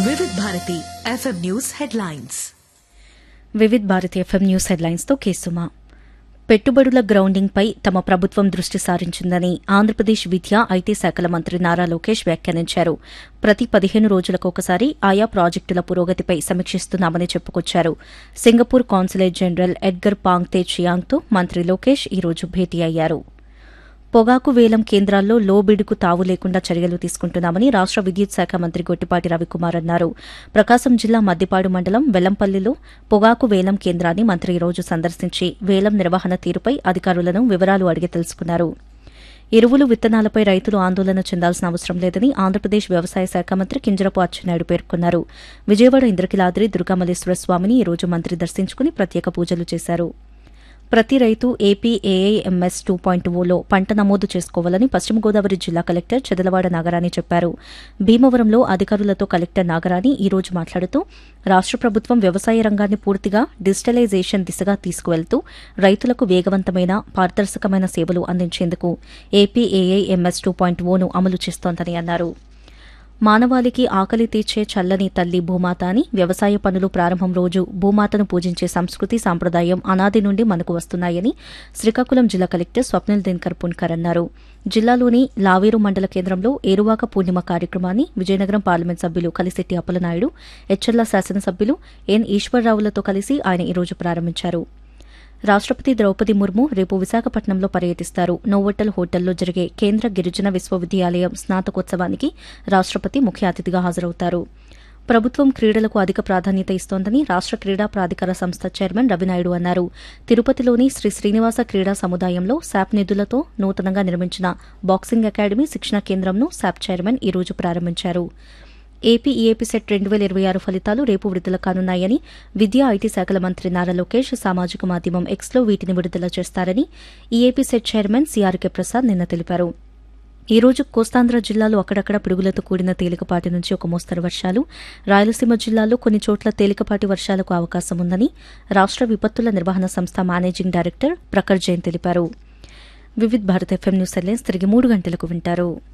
Vividh Bharati FM news headlines Vividh Bharati FM news హెడ్లైన్స్తో కేసుమా పెట్టుబడుల గ్రౌండింగ్పై తమ ప్రభుత్వం దృష్టి సారించిందని ఆంధ్రప్రదేశ్ విద్యా ఐటీ శాఖల మంత్రి నారా లోకేష్ వ్యాఖ్యానించారు ప్రతి పదిహేను రోజులకు ఒకసారి ఆయా ప్రాజెక్టుల పురోగతిపై సమీక్షిస్తున్నామని చెప్పుకొచ్చారు Singapore consulate general Edgar Pang Tze చియాంగ్తో మంత్రి లోకేష్ ఈ రోజు భేటీ అయ్యారు పొగాకు వేలం కేంద్రాల్లో లో బిడుకు తావు లేకుండా చర్యలు తీసుకుంటున్నామని రాష్ట విద్యుత్ శాఖ మంత్రి గొట్టిపాటి రవికుమార్ అన్నారు ప్రకాశం జిల్లా మద్దిపాడు మండలం వెల్లంపల్లిలో పొగాకు వేలం కేంద్రాన్ని మంత్రి ఈ రోజు సందర్శించి వేలం నిర్వహణ తీరుపై అధికారులను వివరాలు అడిగి తెలుసుకున్నారు ఎరువులు విత్తనాలపై రైతులు ఆందోళన చెందాల్సిన అవసరం లేదని ఆంధ్రప్రదేశ్ వ్యవసాయ శాఖ మంత్రి కింజరపు అచ్చెన్నాయుడు పేర్కొన్నారు విజయవాడ ఇంద్రకిలాద్రి దుర్గామల్లేశ్వర స్వామిని ఈ రోజు మంత్రి దర్శించుకుని ప్రత్యేక పూజలు చేశారు ప్రతి రైతు ఏపీ ఏఐఎంఎస్ టూ పాయింట్ ఓలో పంట నమోదు చేసుకోవాలని పశ్చిమ గోదావరి జిల్లా కలెక్టర్ చెదలవాడ నాగరాణి చెప్పారు భీమవరంలో అధికారులతో కలెక్టర్ నాగరాణి ఈ రోజు మాట్లాడుతూ రాష్ట ప్రభుత్వం వ్యవసాయ రంగాన్ని పూర్తిగా డిజిటలైజేషన్ దిశగా తీసుకువెళ్తూ రైతులకు వేగవంతమైన పారదర్శకమైన సేవలు అందించేందుకు ఏపీ ఏఐఎంఎస్ టూ పాయింట్ ఓను అమలు చేస్తోందని అన్నారు మానవాళికి ఆకలి తీర్చే చల్లని తల్లి భూమాత అని వ్యవసాయ పనులు ప్రారంభం రోజు భూమాతను పూజించే సంస్కృతి సాంప్రదాయం అనాది నుండి మనకు వస్తున్నాయని శ్రీకాకుళం జిల్లా కలెక్టర్ స్వప్నిల్ దినకర్ పున్కర్ అన్నారు జిల్లాలోని లావేరు మండల కేంద్రంలో ఏరువాక పూర్ణిమ కార్యక్రమాన్ని విజయనగరం పార్లమెంట్ సభ్యులు కలిశెట్టి అప్పలనాయుడు ఎచ్చర్ల శాసనసభ్యులు ఎన్ ఈశ్వరరావులతో కలిసి ఆయన ఈ రోజు ప్రారంభించారు రాష్టపతి ద్రౌపది ముర్ము రేపు విశాఖపట్నంలో పర్యటిస్తారు నోవోటల్ హోటల్లో జరిగే కేంద్ర గిరిజన విశ్వవిద్యాలయం స్నాతకోత్సవానికి రాష్టపతి ముఖ్య అతిథిగా హాజరవుతారు ప్రభుత్వం క్రీడలకు అధిక ప్రాధాన్యత ఇస్తోందని రాష్ట క్రీడా ప్రాధికార సంస్థ చైర్మన్ రవినాయుడు అన్నారు తిరుపతిలోని శ్రీ శ్రీనివాస క్రీడా సముదాయంలో శాప్ నిధులతో నూతనంగా నిర్మించిన బాక్సింగ్ అకాడమీ శిక్షణ కేంద్రంను శాప్ చైర్మన్ ఈ రోజు ప్రారంభించారు ఏపీ ఈఏపీ సెట్ రెండు వేల ఇరవై ఆరు ఫలితాలు రేపు విడుదల కానున్నాయని విద్యా ఐటీ శాఖల మంత్రి నారా లోకేష్ సామాజిక మాధ్యమం ఎక్స్లో వీటిని విడుదల చేస్తారని EAPCET chairman CRK Prasad నిన్న తెలిపారు ఈ రోజు కోస్తాంధ్ర జిల్లాలో అక్కడక్కడ పిడుగులతో కూడిన తేలికపాటి నుంచి ఒక మోస్తరు వర్షాలు రాయలసీమ జిల్లాలో కొన్ని చోట్ల తేలికపాటి వర్షాలకు అవకాశం ఉందని రాష్ట విపత్తుల నిర్వహణ సంస్థ మేనేజింగ్ డైరెక్టర్ ప్రఖర్ జైన్ తెలిపారు Vividh Bharat FM news headlines తిరిగి మూడు గంటలకు వింటారు